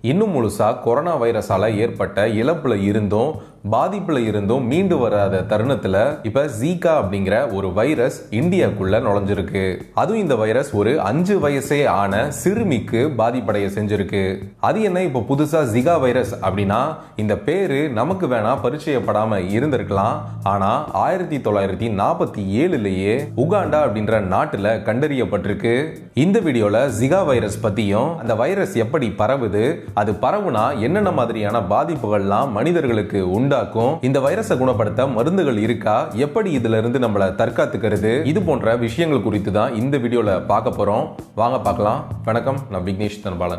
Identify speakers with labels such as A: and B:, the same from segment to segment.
A: இன்னும் முழுசா கொரோனா வைரஸால ஏற்பட்ட இழப்புல இருந்தும் பாதிப்புல இருந்தும் மீண்டு வராத தருணத்துல இப்ப ஜீகா அப்படிங்கிற ஒரு வைரஸ் இந்தியாக்குள்ள நுழைஞ்சிருக்கு அதுவும் இந்த வைரஸ் ஒரு அஞ்சு வயசே ஆன சிறுமிக்கு பாதிப்படைய செஞ்சிருக்கு அது என்ன இப்ப புதுசா ஜிகா வைரஸ் அப்படின்னா இந்த பேரு நமக்கு வேணா பரிச்சயப்படாம இருந்திருக்கலாம் ஆனா ஆயிரத்தி தொள்ளாயிரத்தி நாற்பத்தி ஏழுலயே உகாண்டா அப்படின்ற நாட்டுல கண்டறியப்பட்டிருக்கு இந்த வீடியோல ஜிகா வைரஸ் பத்தியும் அந்த வைரஸ் எப்படி பரவுது அது பரவுனா என்னென்ன மாதிரியான பாதிப்புகள்லாம் மனிதர்களுக்கு உண்டாக்கும் இந்த வைரஸை குணப்படுத்த மருந்துகள் இருக்கா எப்படி இதுல இருந்து நம்மள தற்காத்துக்கிறது இது போன்ற விஷயங்கள் குறித்து தான் இந்த வீடியோல பார்க்க போறோம் வாங்க பார்க்கலாம் வணக்கம் நான் விக்னேஷ் தனபாலன்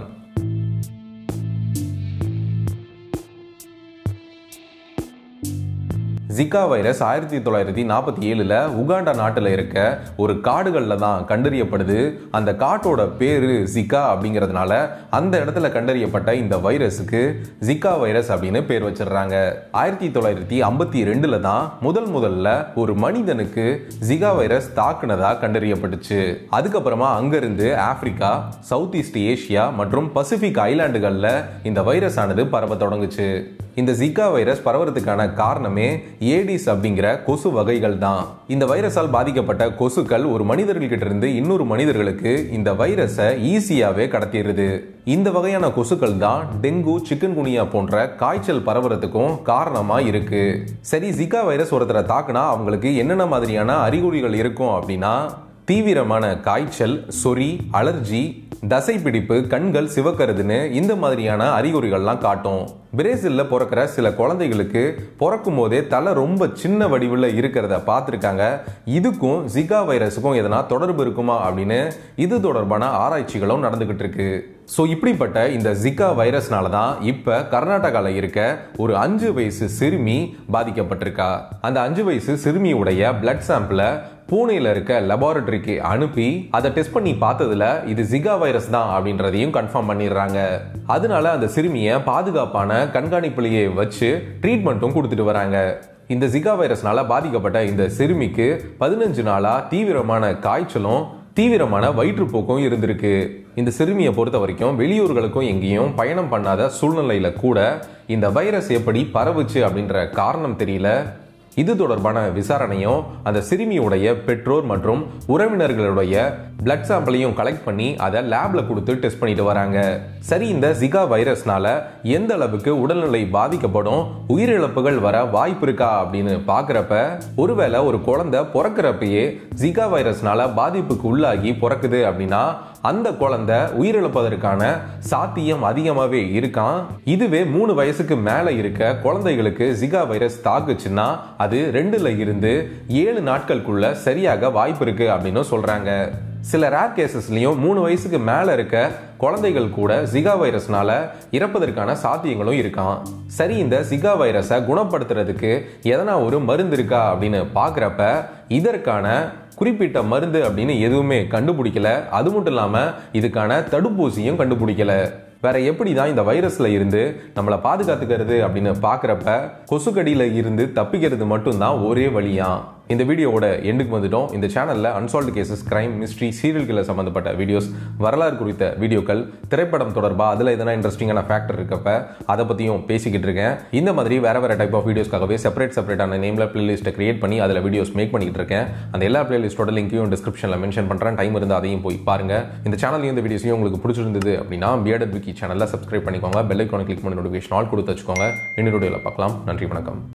A: ஜிகா வைரஸ் ஆயிரத்தி தொள்ளாயிரத்தி நாற்பத்தி ஏழுல உகாண்டா நாட்டில் இருக்க ஒரு காடுகளில் தான் கண்டறியப்படுது அந்த காட்டோட பேரு ஜிகா அப்படிங்கிறதுனால அந்த இடத்துல கண்டறியப்பட்ட இந்த வைரஸுக்கு ஜிகா வைரஸ் அப்படின்னு பேர் வச்சிடுறாங்க ஆயிரத்தி தொள்ளாயிரத்தி ஐம்பத்தி ரெண்டுல தான் முதல் முதல்ல ஒரு மனிதனுக்கு ஜிகா வைரஸ் தாக்குனதா கண்டறியப்பட்டுச்சு அதுக்கப்புறமா அங்கிருந்து ஆப்பிரிக்கா சவுத் ஈஸ்ட் ஏஷியா மற்றும் பசிபிக் ஐலாண்டுகளில் இந்த வைரஸ் ஆனது பரவ தொடங்குச்சு இந்த ஜிகா வைரஸ் பரவறதுக்கான காரணமே ஏடிஸ் அப்படிங்கிற கொசு வகைகள் தான் இந்த வைரஸால் பாதிக்கப்பட்ட கொசுக்கள் ஒரு மனிதர்கள்கிட்ட இருந்து இன்னொரு மனிதர்களுக்கு இந்த வைரஸை ஈஸியாவே கடத்திடுது இந்த வகையான கொசுக்கள் தான் டெங்கு சிக்கன் குனியா போன்ற காய்ச்சல் பரவுறதுக்கும் காரணமா இருக்கு சரி ஜிகா வைரஸ் ஒருத்தரை தாக்குனா அவங்களுக்கு என்னென்ன மாதிரியான அறிகுறிகள் இருக்கும் அப்படின்னா தீவிரமான காய்ச்சல் சொறி அலர்ஜி தசை பிடிப்பு கண்கள் சிவக்கிறதுன்னு இந்த மாதிரியான அறிகுறிகள்லாம் காட்டும் பிரேசில்ல பிறக்கிற சில குழந்தைகளுக்கு பிறக்கும் போதே தலை ரொம்ப சின்ன வடிவில் இருக்கிறத பார்த்துருக்காங்க இதுக்கும் ஜிகா வைரஸுக்கும் எதனா தொடர்பு இருக்குமா அப்படின்னு இது தொடர்பான ஆராய்ச்சிகளும் நடந்துகிட்டு இருக்கு ஸோ இப்படிப்பட்ட இந்த ஜிகா வைரஸ்னால தான் இப்போ கர்நாடகாவில் இருக்க ஒரு அஞ்சு வயசு சிறுமி பாதிக்கப்பட்டிருக்கா அந்த அஞ்சு வயசு சிறுமியுடைய பிளட் சாம்பிளை பூனேல இருக்க லெபார்டரிக்கு அனுப்பி அதை டெஸ்ட் பண்ணி பார்த்ததுல இது ஜிகா வைரஸ் தான் அப்படின்றதையும் கன்ஃபார்ம் பண்ணிடுறாங்க அதனால அந்த சிறுமியை பாதுகாப்பான கண்காணிப்புலையே வச்சு ட்ரீட்மெண்ட்டும் கொடுத்துட்டு வராங்க இந்த ஜிகா வைரஸ்னால பாதிக்கப்பட்ட இந்த சிறுமிக்கு பதினஞ்சு நாளா தீவிரமான காய்ச்சலும் தீவிரமான வயிற்றுப்போக்கும் இருந்திருக்கு இந்த சிறுமியை பொறுத்த வரைக்கும் வெளியூர்களுக்கும் எங்கேயும் பயணம் பண்ணாத சூழ்நிலையில கூட இந்த வைரஸ் எப்படி பரவுச்சு அப்படின்ற காரணம் தெரியல இது தொடர்பான விசாரணையும் அந்த சிறுமியுடைய பெற்றோர் மற்றும் உறவினர்களுடைய பிளட் சாம்பிளையும் கலெக்ட் பண்ணி அதை லேப்ல கொடுத்து டெஸ்ட் பண்ணிட்டு வராங்க சரி இந்த ஜிகா வைரஸ்னால எந்த அளவுக்கு உடல்நிலை பாதிக்கப்படும் உயிரிழப்புகள் வர வாய்ப்பு இருக்கா அப்படின்னு பாக்குறப்ப ஒருவேளை ஒரு குழந்தை பிறக்கிறப்பயே ஜிகா வைரஸ்னால பாதிப்புக்கு உள்ளாகி பிறக்குது அப்படின்னா அந்த குழந்தை உயிரிழப்பதற்கான சாத்தியம் அதிகமாகவே இருக்கான் இதுவே மூணு வயசுக்கு மேல இருக்க குழந்தைகளுக்கு ஜிகா வைரஸ் தாக்குச்சுன்னா அது ரெண்டுல இருந்து ஏழு நாட்களுக்குள்ள சரியாக வாய்ப்பு இருக்கு அப்படின்னு சொல்றாங்க சில ரேர் கேசஸ்லயும் மூணு வயசுக்கு மேல இருக்க குழந்தைகள் கூட ஜிகா வைரஸ்னால இறப்பதற்கான சாத்தியங்களும் இருக்கான் சரி இந்த ஜிகா வைரஸை குணப்படுத்துறதுக்கு எதனா ஒரு மருந்து இருக்கா அப்படின்னு பாக்குறப்ப இதற்கான குறிப்பிட்ட மருந்து அப்படின்னு எதுவுமே கண்டுபிடிக்கல அது மட்டும் இல்லாம இதுக்கான தடுப்பூசியும் கண்டுபிடிக்கல வேற எப்படி தான் இந்த வைரஸ்ல இருந்து நம்மளை பாதுகாத்துக்கிறது அப்படின்னு பாக்குறப்ப கொசுக்கடியில இருந்து தப்பிக்கிறது மட்டும்தான் ஒரே வழியா இந்த வீடியோவோட எண்டுக்கு வந்துட்டோம் இந்த சேனல்ல unsolved cases crime mystery serial killer சம்பந்தப்பட்ட வீடியோஸ் வரலாறு குறித்த வீடியோக்கள் திரைப்படம் தொடர்பாக அதில் எதனா இன்ட்ரெஸ்டிங்கான ஃபேக்டர் இருக்கப்ப அதை பற்றியும் பேசிக்கிட்டு இருக்கேன் இந்த மாதிரி வேற வேற டைப் ஆஃப் வீடியோஸ்க்காகவே செப்பரேட் செப்பரேட்டான நேமில் பிளேலிஸ்ட்டை கிரியேட் பண்ணி அதில் வீடியோஸ் மேக் பண்ணிக்கிட்டு இருக்கேன் அந்த எல்லா பிளேலிஸ்டோட லிங்கையும் டிஸ்கிரிப்ஷனில் மென்ஷன் பண்ணுறேன் டைம் இருந்து அதையும் போய் பாருங்க இந்த சேனல்லையும் இந்த வீடியோஸையும் உங்களுக்கு பிடிச்சிருந்தது அப்படின்னா பியர்டட் விக்கி சேனலில் சப்ஸ்கிரைப் பண்ணிக்கோங்க பெல் ஐக்கானை கிளிக் பண்ணி நோட்டிஃபிகேஷன் ஆல் கொடுத்து வச்சுக்கோங்க இன்னொரு வீடியோவில் பார்க்கலாம் நன்றி வணக்கம்